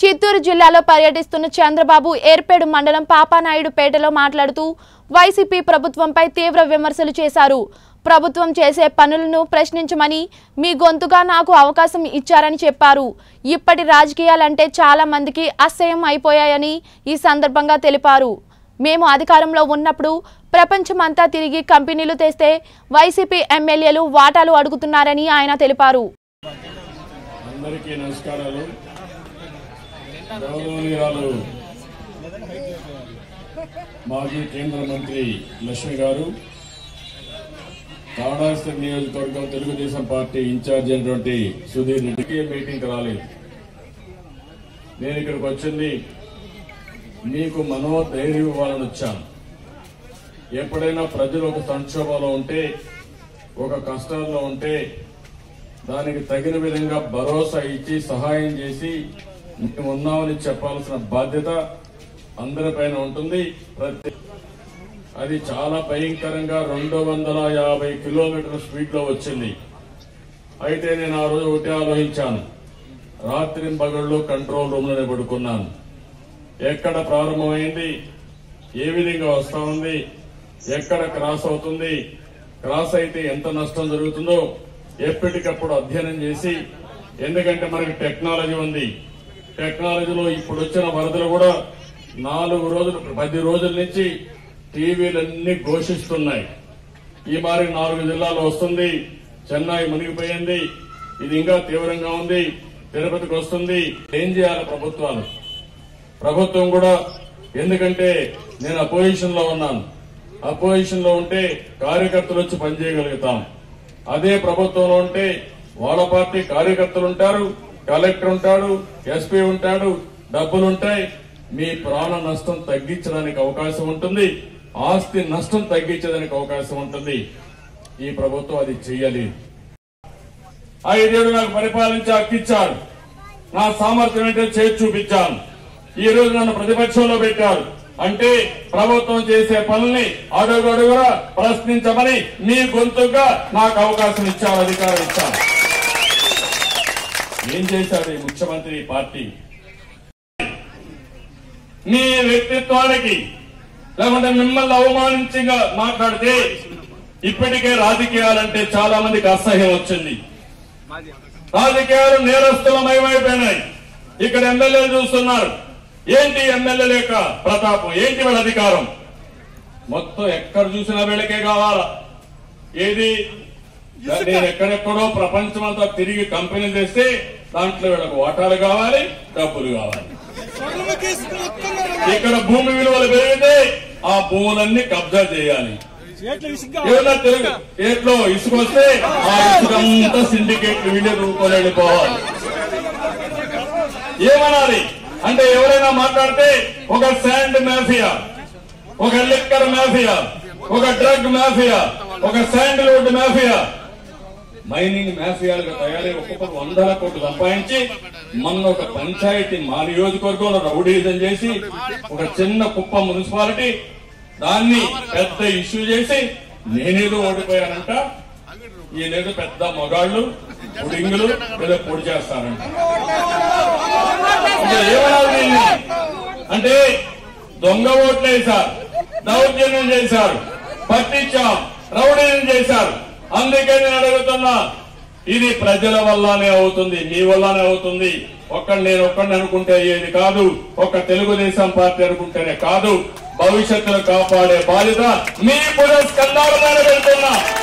చిత్తూరు జిల్లాలో పర్యటిస్తున్న చంద్రబాబు ఏర్పేడు మండలం పాపానాయుడుపేటలో మాట్లాడుతూ వైసీపీ ప్రభుత్వంపై తీవ్ర విమర్శలు చేశారు ప్రభుత్వం చేసే పనులను ప్రశ్నించమని మీ గొంతుగా నాకు అవకాశం ఇచ్చారని చెప్పారు ఇప్పటి రాజకీయాలంటే చాలా మందికి అసహ్యం అయిపోయాయని ఈ సందర్భంగా తెలిపారు మేము అధికారంలో ఉన్నప్పుడు ప్రపంచమంతా తిరిగి కంపెనీలు తెస్తే వైసీపీ ఎమ్మెల్యేలు వాటాలు అడుగుతున్నారని ఆయన తెలిపారు అందరికీ నమస్కారాలు గౌరవనీయురాలు మాజీ కేంద్ర మంత్రి లక్ష్మి గారు తాడాస్తి నియోజకవర్గం తెలుగుదేశం పార్టీ ఇన్ఛార్జ్ అయినటువంటి సుధీర్ రెడ్డికి మీటింగ్ రాలేదు నేను ఇక్కడికి వచ్చింది మీకు మనోధైర్యం ఇవ్వాలని వచ్చాను ఎప్పుడైనా ప్రజలు ఒక సంక్షోభంలో ఉంటే ఒక కష్టాల్లో ఉంటే దానికి తగిన విధంగా భరోసా ఇచ్చి సహాయం చేసి మేము ఉన్నామని చెప్పాల్సిన బాధ్యత అందరిపైన ఉంటుంది ప్రతి అది చాలా భయంకరంగా రెండు వందల యాభై కిలోమీటర్ల స్పీడ్ లో వచ్చింది అయితే నేను ఆ రోజు ఒకటి ఆలోచించాను రాత్రి పగళ్ళు కంట్రోల్ రూమ్ లోనే పడుకున్నాను ఎక్కడ ప్రారంభమైంది ఏ విధంగా వస్తా ఉంది ఎక్కడ క్రాస్ అవుతుంది క్రాస్ అయితే ఎంత నష్టం జరుగుతుందో ఎప్పటికప్పుడు అధ్యయనం చేసి ఎందుకంటే మనకి టెక్నాలజీ ఉంది టెక్నాలజీలో ఇప్పుడు వచ్చిన వరదలు కూడా నాలుగు రోజులు పది రోజుల నుంచి టీవీలన్నీ ఘోషిస్తున్నాయి ఈ మారి నాలుగు జిల్లాలో వస్తుంది చెన్నై మునిగిపోయింది ఇది ఇంకా తీవ్రంగా ఉంది తిరుపతికి వస్తుంది ఏం చేయాలి ప్రభుత్వాలు ప్రభుత్వం కూడా ఎందుకంటే నేను అపోజిషన్ లో ఉన్నాను అపోజిషన్ లో ఉంటే కార్యకర్తలు వచ్చి పనిచేయగలుగుతాం అదే ప్రభుత్వంలో ఉంటే వాళ్ళ పార్టీ కార్యకర్తలు ఉంటారు కలెక్టర్ ఉంటాడు ఎస్పీ ఉంటాడు డబ్బులు ఉంటాయి మీ ప్రాణ నష్టం తగ్గించడానికి అవకాశం ఉంటుంది ఆస్తి నష్టం తగ్గించడానికి అవకాశం ఉంటుంది ఈ ప్రభుత్వం అది చెయ్యలేదు ఐదేళ్లు నాకు పరిపాలించి హక్కిచ్చారు నా సామర్థ్యం ఏంటో చేసి చూపించాను ఈ రోజు నన్ను ప్రతిపక్షంలో పెట్టారు అంటే ప్రభుత్వం చేసే పనుల్ని అడుగడుగురా ప్రశ్నించమని మీ గొంతుగా నాకు అవకాశం ఇచ్చారు అధికారం ఇచ్చారు ఏం చేశారు ఈ ముఖ్యమంత్రి ఈ పార్టీ మీ వ్యక్తిత్వానికి లేకుంటే మిమ్మల్ని అవమానించిగా మాట్లాడితే ఇప్పటికే రాజకీయాలంటే చాలా మందికి అసహ్యం వచ్చింది రాజకీయాలు నేరస్తులమయమైపోయినాయి ఇక్కడ ఎమ్మెల్యేలు చూస్తున్నారు ఏంటి ఎమ్మెల్యేల యొక్క ప్రతాపం ఏంటి వీళ్ళ అధికారం మొత్తం ఎక్కడ చూసినా వీళ్ళకే కావాలా ఏది నేను ఎక్కడెక్కడో ప్రపంచమంతా తిరిగి కంపెనీలు తెస్తే దాంట్లో వీళ్ళకు వాటాలు కావాలి డబ్బులు కావాలి ఇక్కడ భూమి విలువలు పెరిగితే ఆ భూములన్నీ కబ్జా చేయాలి ఏదైనా తెలుగు ఏట్లో ఇసుక వస్తే ఆ ఇసుక అంతా సిండికేట్ వీళ్ళే రూపాయలు వెళ్ళిపోవాలి ఏమనాలి అంటే ఎవరైనా మాట్లాడితే ఒక శాండ్ మాఫియా ఒక లిక్కర్ మాఫియా ఒక డ్రగ్ మాఫియా ఒక శాండల్వుడ్ మాఫియా మైనింగ్ మాఫియాలుగా తయారై ఒక్కొక్కరు వందల కోట్లు సంపాదించి మొన్న ఒక పంచాయతీ మా నియోజకవర్గంలో రౌడీజం చేసి ఒక చిన్న కుప్ప మున్సిపాలిటీ దాన్ని పెద్ద ఇష్యూ చేసి నేనేదో ఓడిపోయానంట ఈయనేదో పెద్ద మగాళ్ళు పుడింగులు ఏదో పొడి చేస్తారంట అంటే ఏమనాలి దీన్ని? అంటే దొంగ ఓట్లు వేశారు దౌర్జన్యం చేశారు పట్టించాం రౌడీని చేశారు అందుకే నేను అడుగుతున్నా ఇది ప్రజల వల్లనే అవుతుంది మీ వల్లనే అవుతుంది ఒక్కడు నేను ఒక్కడిని అనుకుంటే అయ్యేది కాదు ఒక తెలుగుదేశం పార్టీ అనుకుంటేనే కాదు భవిష్యత్తును కాపాడే బాధ్యత మీ పురస్కందాల మీద వెళ్తున్నా